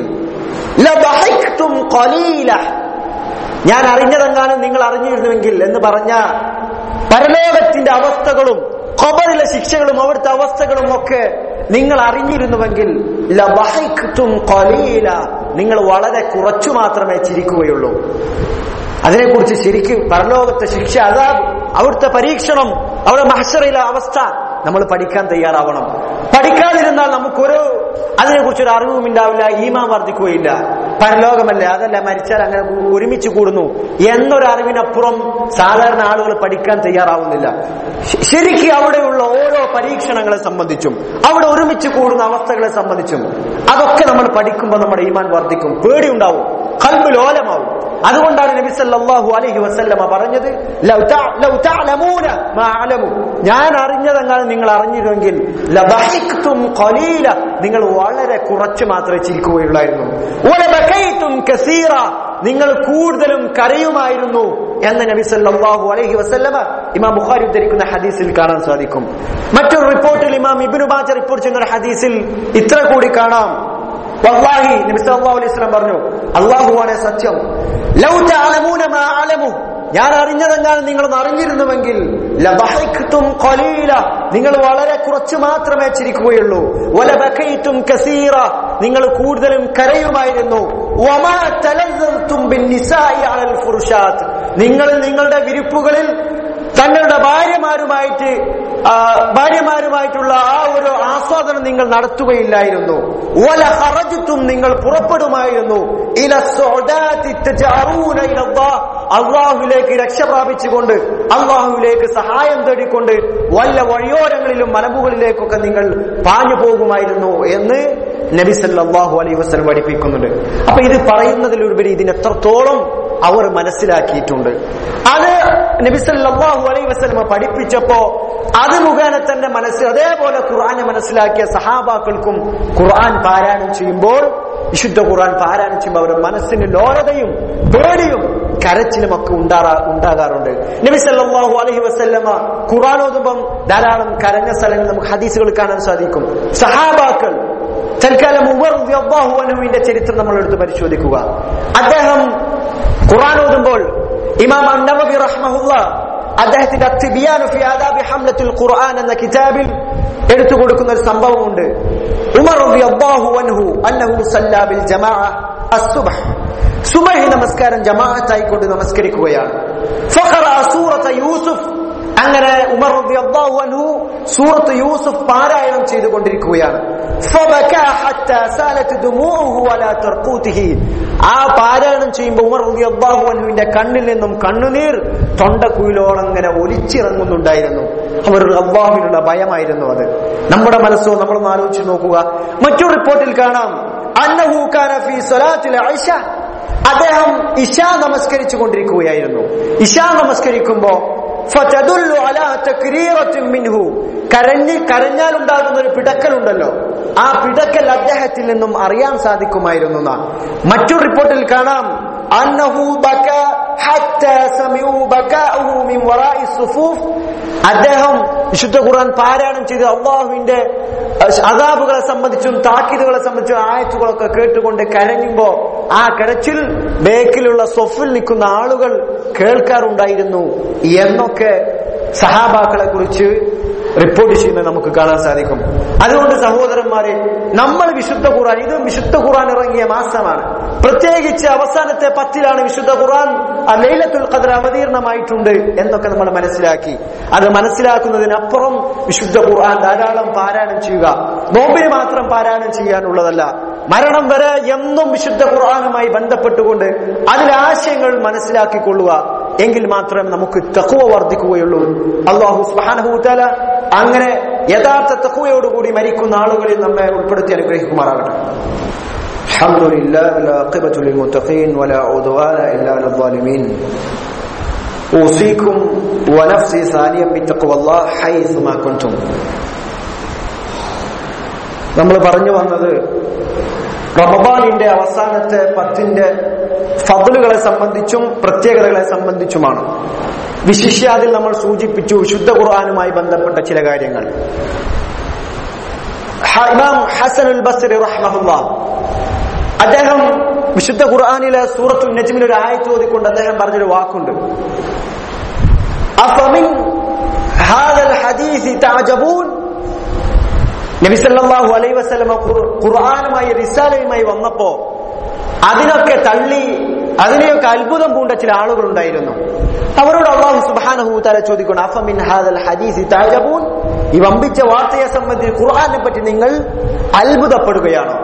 ലബഹൈക്തും ഖലീല ഞാൻ അറിഞ്ഞതെങ്ങാനും നിങ്ങൾ അറിഞ്ഞിരുന്നുവെങ്കിൽ എന്ന് പറഞ്ഞ പരലോകത്തിന്റെ അവസ്ഥകളും ഖബറിലെ ശിക്ഷകളും അവിടുത്തെ അവസ്ഥകളും ഒക്കെ നിങ്ങൾ അറിഞ്ഞിരുന്നുവെങ്കിൽ ലബഹൈക്തും ഖലീല നിങ്ങൾ വളരെ കുറച്ചു മാത്രമേ ചിരിക്കുകയുള്ളൂ അതിനെക്കുറിച്ച് ശരിക്കും പരലോകത്തെ ശിക്ഷ അതാബ് അവിടുത്തെ പരീക്ഷണം അവിടെ മഹസറയിലെ അവസ്ഥ നമ്മൾ പഠിക്കാൻ തയ്യാറാവണം പഠിക്കാതിരുന്നാൽ നമുക്കൊരു അതിനെക്കുറിച്ച് ഒരു അറിവും ഉണ്ടാവില്ല ഈമാൻ വർദ്ധിക്കുകയില്ല പരലോകമല്ലേ അതല്ല മരിച്ചാൽ അങ്ങനെ ഒരുമിച്ച് കൂടുന്നു എന്നൊരു അറിവിനപ്പുറം സാധാരണ ആളുകൾ പഠിക്കാൻ തയ്യാറാവുന്നില്ല ശരിക്കും അവിടെയുള്ള ഓരോ പരീക്ഷണങ്ങളെ സംബന്ധിച്ചും അവിടെ ഒരുമിച്ച് കൂടുന്ന അവസ്ഥകളെ സംബന്ധിച്ചും അതൊക്കെ നമ്മൾ പഠിക്കുമ്പോൾ നമ്മുടെ ഈമാൻ വർദ്ധിക്കും പേടിയുണ്ടാവും കൽബ് ലോലമാവും അതുകൊണ്ടാണ് നബി സല്ലല്ലാഹു അലൈഹി വസല്ലമ പറഞ്ഞത് ലൗ തഅ- ലൗ തഅലമൂന മാ അലമു ഞാൻ അറിഞ്ഞതെങ്ങാനും നിങ്ങൾ അറിഞ്ഞിരുമെങ്കിൽ ലബഹിക്തും ഖലീല നിങ്ങൾ വളരെ കുറച്ച് മാത്രമേ ചിരിക്കുകയുള്ളായിരുന്നു വലബകൈതും കസീറ നിങ്ങൾ കൂടുതലും കരയുമായിരുന്നു എന്ന് നബി സല്ലല്ലാഹു അലൈഹി വസല്ലമ ഇമാം ബുഖാരി ഉദ്ധരിക്കുന്ന ഹദീസിൽ കാണാൻ സാധിക്കും മറ്റൊരു റിപ്പോർട്ടിൽ ഇമാം ഇബ്നു മാജ റിപ്പോർട്ട് ചെയ്യുന്ന ഒരു ഹദീസിൽ ഇത്ര കൂടി കാണാം വല്ലാഹി നബി സല്ലല്ലാഹു അലൈഹി വസല്ലം പറഞ്ഞു അല്ലാഹുവാണ് സത്യം ലൗ തഅലമൂന മാ അലമു ഞാൻ അറിഞ്ഞതെങ്ങാനും നിങ്ങളൊന്ന് അറിഞ്ഞിരുന്നുവെങ്കിൽ ലബഹൈക്തും ഖലീല നിങ്ങൾ വളരെ കുറച്ച് മാത്രമേ ചിരിക്കുകയുള്ളൂ വലബകൈതും കസീറ നിങ്ങൾ കൂടുതലും കരയുമായിരുന്നു വമാ തലസ്സൽതും ബിന്നിസാഇ അലൽ ഫുർഷാത്ത് നിങ്ങൾ നിങ്ങളുടെ വിരിപ്പുകളിൽ തങ്ങളുടെ ഭാര്യമാരുമായിട്ട് ആ, ഭാര്യമാരുമായിട്ടുള്ള ആ ഒരു ആസ്വാദനം നിങ്ങൾ നടത്തുകയില്ലായിരുന്നു വല ഹറജിത്തും നിങ്ങൾ പുറപ്പെടുമായിരുന്നു ഇല സ്വദാത്തി തജഅറൂന ഇലല്ലാഹ്. അള്ളാഹുവിലേക്ക് രക്ഷ പ്രാപിച്ചുകൊണ്ട് അള്ളാഹുവിലേക്ക് സഹായം തേടിക്കൊണ്ട് വല്ല വഴിയോരങ്ങളിലും മലമുകളിലേക്കൊക്കെ നിങ്ങൾ പാഞ്ഞു പോകുമായിരുന്നു എന്ന് നബി സല്ലല്ലാഹു അലൈഹി വസല്ലം പഠിപ്പിക്കുന്നുണ്ട് അപ്പൊ ഇത് പറയുന്നതിലുപരി ഇതിന് എത്രത്തോളം അവർ മനസ്സിലാക്കിയിട്ടുണ്ട് അത് നബി സല്ലല്ലാഹു അലൈഹി വസല്ലം പഠിപ്പിച്ചപ്പോ അത് മുഖേന തന്നെ മനസ്സിൽ അതേപോലെ ഖുർആനെ മനസ്സിലാക്കിയ സഹാബാക്കൾക്കും ഖുർആൻ പാരായണം ചെയ്യുമ്പോൾ വിശുദ്ധ ഖുർആൻ പാരായണം ചെയ്യുമ്പോൾ അവരുടെ മനസ്സിന് ലോലതയും പേടിയും കരച്ചിലും ഒക്കെ ഉണ്ടാറാ ഉണ്ടാകാറുണ്ട് നബി സല്ലല്ലാഹു അലൈഹി വസല്ലമ ഖുർആൻ ഓതുമ്പം ധാരാളം കരഞ്ഞ സ്ഥലങ്ങൾ നമുക്ക് ഹദീസുകൾ കാണാൻ സാധിക്കും സഹാബാക്കൾ തൽക്കാലം ഉമർ റളിയല്ലാഹു അൻഹുവിന്റെ ചരിത്രം നമ്മൾ എടുത്ത് പരിശോധിക്കുക അദ്ദേഹം ഖുർആൻ ഓതുമ്പോൾ ഇമാം അന്നവബി റഹ്മഹുല്ല അദ്ദേഹത്തിന്റെ അത്തിബിയാനു ഫി ആദാബി ഹംലത്തുൽ ഖുർആൻ എന്ന കിതാബിൽ എടുത്തു കൊടുക്കുന്ന ഒരു സംഭവമുണ്ട് ഉമർ റളിയല്ലാഹു അൻഹു അന്നഹു സല്ലാ ബിൽ ജമാഅ അസ്സുബ്ഹ് സുബഹി നമസ്കാരം ജമാഅത്തായി കൊണ്ട് നമസ്കരിക്കുകയാണ് ഫഖറ സൂറത യൂസുഫ് അങ്ങനെ ഉമർ റളിയല്ലാഹു അൻഹു സൂറത്ത് യൂസുഫ് പാരായണം ചെയ്തുകൊണ്ടിരിക്കുകയാണ് فبكى حتى سالت دموعه على ترقوته ആ പാരായണം ചെയ്യുമ്പോൾ ഉമർ റളിയല്ലാഹു അൻഹുവിന്റെ കണ്ണിൽ നിന്നും കണ്ണുനീർ തൊണ്ടക്കുയിലോളം ഇങ്ങനെ ഒലിച്ചിറങ്ങുന്നുണ്ടായിരുന്നു അവർ അള്ളാഹുവിനുള്ള ഭയമായിരുന്നു അത് നമ്മുടെ മനസ്സോ നമ്മളൊന്ന് ആലോചിച്ച് നോക്കുക മറ്റൊരു റിപ്പോർട്ടിൽ കാണാം അന്നഹു കാന ഫീ സ്വലാത്തിൽ ഇശ അദ്ദേഹം ഇശ നമസ്കരിച്ചു കൊണ്ടിരിക്കുകയായിരുന്നു ഇശ നമസ്കരിക്കുമ്പോ ഫതദുല്ലു അലാ തക്രീറത്തിൻ മിൻഹു കരഞ്ഞ് കരഞ്ഞാൽ ഉണ്ടാകുന്ന ഒരു പിടക്കലുണ്ടല്ലോ ആ പിടക്കൽ അദ്ദേഹത്തിൽ നിന്നും അറിയാൻ സാധിക്കുമായിരുന്നു എന്നാ. മറ്റൊരു റിപ്പോർട്ടിൽ കാണാം അന്നഹു ബക ഹത്താ സമിഉ ബകാഉഹു മിൻ വറാഇ സുഫൂഫ് അദ്ദേഹം വിശുദ്ധ ഖുർആൻ പാരായണം ചെയ്ത് അള്ളാഹുവിന്റെ അതാബുകളെ സംബന്ധിച്ചും താക്കീതുകളെ സംബന്ധിച്ചും ആയത്തുകളൊക്കെ കേട്ടുകൊണ്ട് കരഞ്ഞുമ്പോ ആ കരച്ചിൽ ബേക്കിലുള്ള സൊഫിൽ നിൽക്കുന്ന ആളുകൾ കേൾക്കാറുണ്ടായിരുന്നു എന്നൊക്കെ സഹാബാക്കളെ കുറിച്ച് റിപ്പോർട്ട് ചെയ്യുന്നത് നമുക്ക് കാണാൻ സാധിക്കും അതുകൊണ്ട് സഹോദരന്മാരെ നമ്മൾ വിശുദ്ധ ഖുർആൻ ഇത് വിശുദ്ധ ഖുർആൻ ഇറങ്ങിയ മാസമാണ് പ്രത്യേകിച്ച് അവസാനത്തെ പത്തിലാണ് വിശുദ്ധ ഖുർആൻ ആ ലൈലത്തുൽ ഖദർ അവതീർണമായിട്ടുണ്ട് എന്നൊക്കെ നമ്മൾ മനസ്സിലാക്കി അത് മനസ്സിലാക്കുന്നതിനപ്പുറം വിശുദ്ധ ഖുർആൻ ധാരാളം പാരായണം ചെയ്യുക നോമ്പിന് മാത്രം പാരായണം ചെയ്യാനുള്ളതല്ല മരണം വരെ എന്നും വിശുദ്ധ ഖുർആനുമായി ബന്ധപ്പെട്ടുകൊണ്ട് അതിലെ ആശയങ്ങൾ മനസ്സിലാക്കിക്കൊള്ളുക എങ്കിൽ മാത്രമേ നമുക്ക് തക്കുവ വർദ്ധിക്കുകയുള്ളൂ അള്ളാഹു സുബാനഹൂത്തല അങ്ങനെ യഥാർത്ഥ തക്കുവയോടുകൂടി മരിക്കുന്ന ആളുകളിൽ നമ്മെ ഉൾപ്പെടുത്തി അനുഗ്രഹിക്കുമാറാകട്ടെ الحمد لله والعاقبة للمتقين ولا عدوان إلا على الظالمين أوصيكم ونفسي ثانيا بتقوى الله حيثما كنتم നമ്മൾ പറഞ്ഞു വന്നത് റമദാനിന്റെ അവസാനത്തെ പത്തിന്റെ ഫضലുകളെ സംബന്ധിച്ചും പ്രത്യേകതകളെ സംബന്ധിച്ചുമാണ് വിശിഷ്യ അതിൽ നമ്മൾ സൂചിപ്പിച്ചു വിശുദ്ധ ഖുർആാനുമായി ബന്ധപ്പെട്ട ചില കാര്യങ്ങൾ ഹ- ഇമാം ഹസനുൽ ബസ്രി റഹ്മഹുല്ലാ അദ്ദേഹം വിശുദ്ധ ഖുർആാനിലെ സൂറത്തു നജ്മിൽ ഒരു ആയത്ത് ഓതിക്കൊണ്ട് അദ്ദേഹം പറഞ്ഞൊരു വാക്കുണ്ട് അഫമിൻ ഹാദൽ ഹദീസി തഅജബൂൻ നബി സല്ലല്ലാഹു അലൈഹി വസല്ലമ ഖുർ- ഖുർആനുമായി റിസാലയുമായി വന്നപ്പോ അതിനൊക്കെ തള്ളി അതിനെയൊക്കെ അത്ഭുതം പൂണ്ട ചില ആളുകൾ ഉണ്ടായിരുന്നു അവരോട് അള്ളാഹു സുബ്ഹാനഹു തആല ചോദിക്കുന്നു അഫമിൻ ഹാദൽ ഹദീസി തഅജബൂൻ ഈ വമ്പിച്ച വാർത്തയെ സംബന്ധിച്ച് ഖുർആനെ പറ്റി നിങ്ങൾ അത്ഭുതപ്പെടുകയാണോ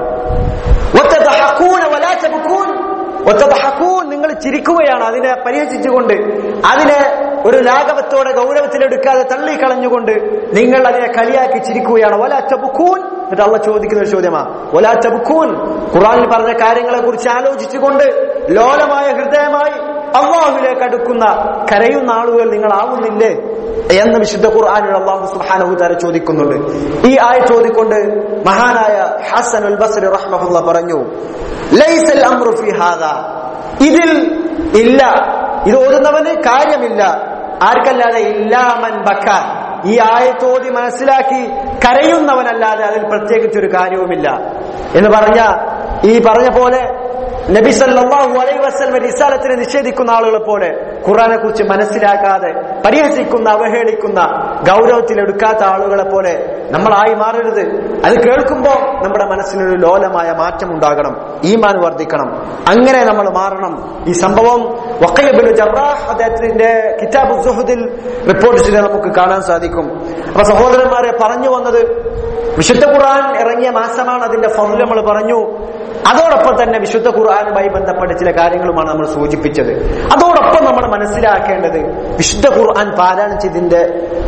വതദഹഖൂന വലാ തബ്കൂൻ വതദഹഖൂൻ നിങ്ങൾ ചിരിക്കുകയാണ് അതിനെ പരിഹസിച്ചുകൊണ്ട് അതിനെ ഒരു ലാഘവത്തോടെ ഗൗരവത്തിലെടുക്കാതെ തള്ളിക്കളഞ്ഞുകൊണ്ട് നിങ്ങൾ അതിനെ കളിയാക്കി ചിരിക്കുകയാണ് വലാ തബ്കൂൻ എന്നിട്ട് അള്ള ചോദിക്കുന്ന ഒരു ചോദ്യമാ വലാ തബ്കൂൻ ഖുറാനിൽ പറഞ്ഞ കാര്യങ്ങളെ കുറിച്ച് ആലോചിച്ചുകൊണ്ട് ലോലമായ ഹൃദയമായി അള്ളാഹുവിലേക്ക് അടുക്കുന്ന കരയുന്ന ആളുകൾ നിങ്ങൾ ആവുന്നില്ലേ എന്ന് വിശുദ്ധ ഖുർആാനിൽ അള്ളാഹു സുബ്ഹാനഹു തആല ചോദിക്കുന്നുണ്ട് ഈ ആയ ചോദിക്കൊണ്ട് മഹാനായ ഹസൻ ഉൽ ബസ്രി റഹ്മഹുല്ല പറഞ്ഞു ലൈസൽ അംറു ഫി ഹാദാ ഇതിൽ ഇല്ല ഇത് ഓതുന്നവന് കാര്യമില്ല ആർക്കല്ലാതെ ഇല്ലാമൻ ബക്ക ഈ ആയത്തോതി മനസ്സിലാക്കി കരയുന്നവനല്ലാതെ അതിൽ പ്രത്യേകിച്ച് ഒരു കാര്യവുമില്ല എന്ന് പറഞ്ഞ ഈ പറഞ്ഞ പോലെ നബി സല്ലല്ലാഹു അലൈഹി വസല്ലം റിസാലത്തിനെ നിഷേധിക്കുന്ന ആളുകളെ പോലെ ഖുറാനെ കുറിച്ച് മനസ്സിലാക്കാതെ പരിഹസിക്കുന്ന അവഹേളിക്കുന്ന ഗൗരവത്തിലെടുക്കാത്ത ആളുകളെ പോലെ നമ്മളായി മാറരുത് അത് കേൾക്കുമ്പോൾ നമ്മുടെ മനസ്സിനൊരു ലോലമായ മാറ്റം ഉണ്ടാകണം ഈമാൻ വർദ്ധിക്കണം അങ്ങനെ നമ്മൾ മാറണം ഈ സംഭവം വക്കയബിന് ജറാഹ് അദ്ദേഹത്തിന്റെ കിതാബ് സുഹുദിൽ റിപ്പോർട്ട് ചെയ്ത് നമുക്ക് കാണാൻ സാധിക്കും അപ്പൊ സഹോദരന്മാരെ പറഞ്ഞു വന്നത് വിശുദ്ധ ഖുർആൻ ഇറങ്ങിയ മാസമാണ് അതിന്റെ ഫضل നമ്മൾ പറഞ്ഞു അതോടൊപ്പം തന്നെ വിശുദ്ധ ഖുർആാനുമായി ബന്ധപ്പെട്ട ചില കാര്യങ്ങളുമാണ് നമ്മൾ സൂചിപ്പിച്ചത് അതോടൊപ്പം നമ്മൾ മനസ്സിലാക്കേണ്ടത് വിശുദ്ധ ഖുർആൻ പാരായണം ചെയ്തതിന്റെ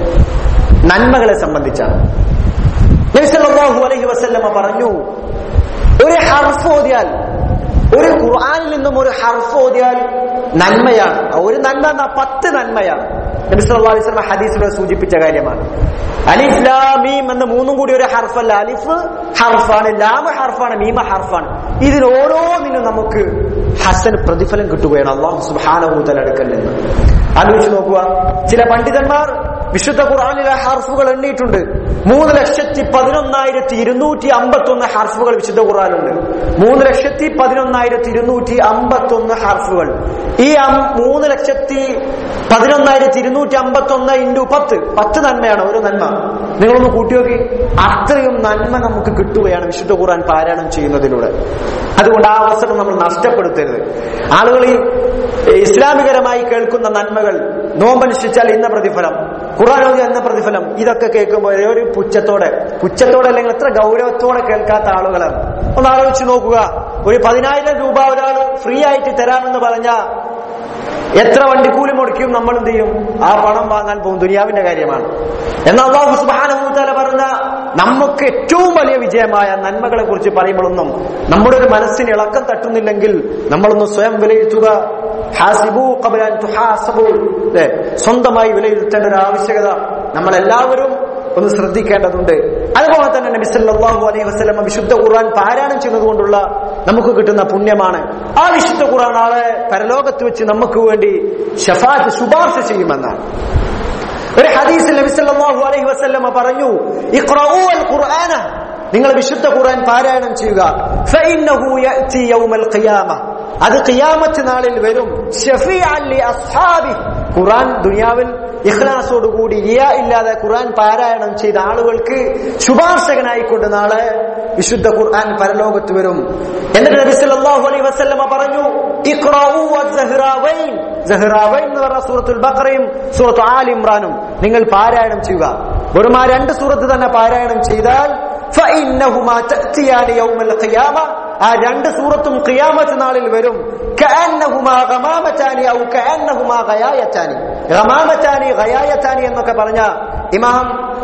നന്മകളെ സംബന്ധിച്ചാണ് നബി സല്ലല്ലാഹു അലൈഹി വസല്ലമ പറഞ്ഞു ഒരു ഹർഫ് ഓതിയാൽ ഒരു ഖുർആനിൽ നിന്നും ഒരു ഹർഫ് ഓതിയാൽ നന്മയാണ് ഒരു നന്മ എന്നാ പത്ത് നന്മയാണ് നബി സല്ലല്ലാഹു അലൈഹി വസല്ലം ഹദീസിലൂടെ സൂചിപ്പിച്ച കാര്യമാണ് അലിഫ് ലാം മീം എന്ന മൂന്നും കൂടി ഒരു ഹർഫല്ല അലിഫ് ഹർഫാണ് ലാമ ഹർഫാണ് മീമ ഹർഫാണ് ഇതിൽ ഓരോന്നിനും നമുക്ക് ഹസൻ പ്രതിഫലം കിട്ടുകയാണ് അള്ളാഹു സുബ്ഹാനഹു തആല അടുക്കൽ നിന്ന് ആലോചിച്ച് നോക്കുക ചില പണ്ഡിതന്മാർ വിശുദ്ധ ഖുർആനിലെ ഹർഫുകൾ എണ്ണിയിട്ടുണ്ട് മൂന്ന് ലക്ഷത്തി പതിനൊന്നായിരത്തി ഇരുന്നൂറ്റി അമ്പത്തി ഒന്ന് ഹർഫുകൾ വിശുദ്ധ ഖുർആനുണ്ട് മൂന്ന് ലക്ഷത്തി പതിനൊന്നായിരത്തി ഇരുന്നൂറ്റി അമ്പത്തി ഒന്ന് ഹർഫുകൾ ഈ അം- മൂന്ന് ലക്ഷത്തി പതിനൊന്നായിരത്തി ഇരുന്നൂറ്റി അമ്പത്തി ഒന്ന് ഇൻറ്റു പത്ത് പത്ത് നന്മയാണ് ഒരു നന്മ നിങ്ങളൊന്ന് കൂട്ടി നോക്കി അത്രയും നന്മ നമുക്ക് കിട്ടുകയാണ് വിശുദ്ധ ഖുർആൻ പാരായണം ചെയ്യുന്നതിലൂടെ അതുകൊണ്ട് ആ അവസരം നമ്മൾ നഷ്ടപ്പെടുത്തരുത് ആളുകൾ ഈ ഇസ്ലാമികരമായി കേൾക്കുന്ന നന്മകൾ നോമ്പനുഷ്ഠിച്ചാൽ ഇന്ന പ്രതിഫലം ഖുർആൻ ഓതി എന്ന പ്രതിഫലം ഇതൊക്കെ കേൾക്കുമ്പോൾ ഒരു പുച്ഛത്തോടെ പുച്ഛത്തോടെ അല്ലെങ്കിൽ എത്ര ഗൗരവത്തോടെ കേൾക്കാത്ത ആളുകളാണ് ഒന്ന് ആലോചിച്ച് നോക്കുക ഒരു പതിനായിരം രൂപ ഒരാൾ ഫ്രീ ആയിട്ട് തരാമെന്ന് പറഞ്ഞ എത്ര വണ്ടിക്കൂലി മുടക്കിയും നമ്മൾ എന്ത് ചെയ്യും ആ പണം വാങ്ങാൻ പോകും ദുനിയാവിന്റെ കാര്യമാണ് എന്നാൽ അള്ളാഹു സുബാനഹൂത്താല പറഞ്ഞ നമുക്ക് ഏറ്റവും വലിയ വിജയമായ നന്മകളെ കുറിച്ച് പറയുമ്പോഴൊന്നും നമ്മുടെ ഒരു മനസ്സിന് ഇളക്കം തട്ടുന്നില്ലെങ്കിൽ നമ്മളൊന്ന് സ്വയം വിലയിരുത്തുക ഹാസിബു ഖബലാൻ തുഹാസബു അല്ലേ സ്വന്തമായി വിലയിരുത്തേണ്ട ഒരു ആവശ്യകത നമ്മളെല്ലാവരും ഒന്ന് ശ്രദ്ധിക്കേണ്ടതുണ്ട് അതുപോലെ തന്നെ നബി സല്ലല്ലാഹു അലൈഹി വസല്ലം വിശുദ്ധ ഖുർആൻ പാരായണം ചെയ്യുന്നതുകൊണ്ടുള്ള നമുക്ക് കിട്ടുന്ന പുണ്യമാണ് ആ വിശുദ്ധ ഖുർആൻ നാളെ പരലോകത്ത് വെച്ച് നമുക്ക് വേണ്ടി ഷഫാത്ത് ശുപാർശ ചെയ്യുമെന്നാണ് ഒരു ഹദീസിൽ നബി സല്ലല്ലാഹു അലൈഹി വസല്ലം പറഞ്ഞു ഇഖ്റഊ അൽ ഖുർആന നിങ്ങൾ വിശുദ്ധ ഖുർആൻ പാരായണം ചെയ്യുക ഫഇന്നഹു യഅതി യൗമൽ ഖിയാമ അത് ഖിയാമത്ത് നാളിൽ വരും ഷഫീഅൻ ലി അസ്ഹാബി ഖുർആൻ ദുനിയാവിൽ ഇഖ്ലാസോടുകൂടി റിയ ഇല്ലാതെ ഖുർആൻ പാരായണം ചെയ്ത ആളുകൾക്ക് ശുപാർശകനായിക്കൊണ്ട് നാളെ വിശുദ്ധ ഖുർആൻ പരലോകത്ത് വരും എന്നിട്ട് നബി സല്ലല്ലാഹു അലൈഹി വസല്ലമ പറഞ്ഞു ഇഖ്റഊ വസ്സഹ്റാവൈൻ സഹ്റാവൈൻ എന്ന് പറഞ്ഞ സൂറത്തുൽ ബഖറയും സൂറത്തു ആൽ ഇമ്രാനും നിങ്ങൾ പാരായണം ചെയ്യുക വെറും ആ രണ്ട് സൂറത്ത് തന്നെ പാരായണം ചെയ്താൽ فإنهما تأتيان يوم القيامة ആ രണ്ട് സൂറത്തും ഖിയാമത്ത് നാളിൽ വരും കഅന്നഹുമാ ഗമാമതാനി ഔ കഅന്നഹുമാ ഗയായതാനി ഗമാമതാനി ഗയായതാനി എന്നൊക്കെ പറഞ്ഞ ഇമാം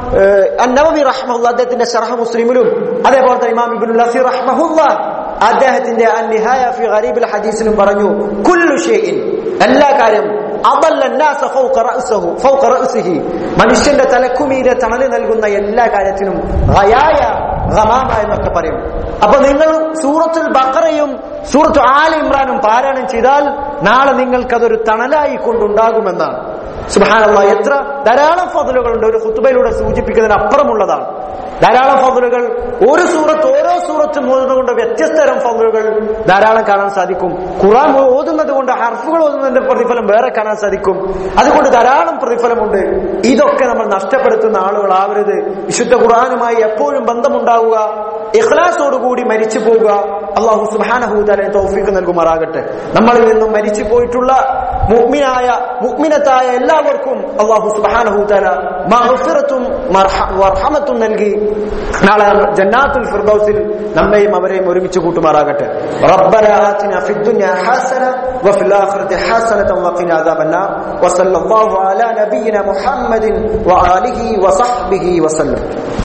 അന്നവവി റഹ്മഹുല്ല അദ്ദേഹത്തിന്റെ ശർഹ മുസ്ലിമിലും അതേപോലെ തന്നെ ഇമാം ഇബ്നുൽ അസീർ റഹ്മഹുല്ല അദ്ദേഹത്തിന്റെ അന്നിഹായ ഫി ഗരീബിൽ ഹദീസിലും പറഞ്ഞു കുല്ലു ഷൈഇൻ എല്ലാ കാര്യം അദല്ല الناس فوق رأسه فوق رأسه മനുഷ്യന്റെ തലക്കുമീരെ തണല് നൽകുന്ന എല്ലാ കാര്യത്തിനും ഗയായ ഗമാമ എന്നൊക്കെ പറയും അപ്പൊ നിങ്ങൾ സൂറത്തുൽ ബഖറയും സൂറത്തു ആൽ ഇമ്രാനും പാരായണം ചെയ്താൽ നാളെ നിങ്ങൾക്കതൊരു തണലായി കൊണ്ടുണ്ടാകുമെന്നാണ് സുബാനുള്ള എത്ര ധാരാളം ഫضലുകളുണ്ട് ഒരു ഹുത്തുബയിലൂടെ സൂചിപ്പിക്കുന്നതിന് അപ്പുറമുള്ളതാണ് ധാരാളം ഫضലുകൾ ഒരു സൂറത്ത് ഓരോ സൂറത്തും ഓതുന്നതുകൊണ്ട് വ്യത്യസ്ത തരം ഫضലുകൾ ധാരാളം കാണാൻ സാധിക്കും ഖുറാൻ ഓതുന്നത് കൊണ്ട് ഹർഫുകൾ ഓതുന്നതിന്റെ പ്രതിഫലം വേറെ കാണാൻ സാധിക്കും അതുകൊണ്ട് ധാരാളം പ്രതിഫലമുണ്ട് ഇതൊക്കെ നമ്മൾ നഷ്ടപ്പെടുത്തുന്ന ആളുകളാവരുത് വിശുദ്ധ ഖുറാനുമായി എപ്പോഴും ബന്ധമുണ്ടാവുക ഇഖ്ലാസോടുകൂടി മരിച്ചു പോകുക അള്ളാഹു സുബാനഹൂദാലെ തൗഫീഖ് നൽകുമാറാകട്ടെ നമ്മളിൽ നിന്നും മരിച്ചു പോയിട്ടുള്ള മുഗ്മിനായ മുഗ്മിനത്തായ എല്ലാവർക്കും അള്ളാഹു സുബാനഹൂദാല മഹഫിറത്തും വർഹമത്തും നൽകി നാളെ ജന്നാത്തുൽ ഫിർദൗസിൽ നമ്മയും അവരെയും ഒരുമിച്ച് കൂട്ടുമാറാകട്ടെ ربنا آتنا في الدنيا حسنة وفي الآخرة حسنة وقنا عذاب النار وصلى الله على نبينا محمد وآله وصحبه وسلم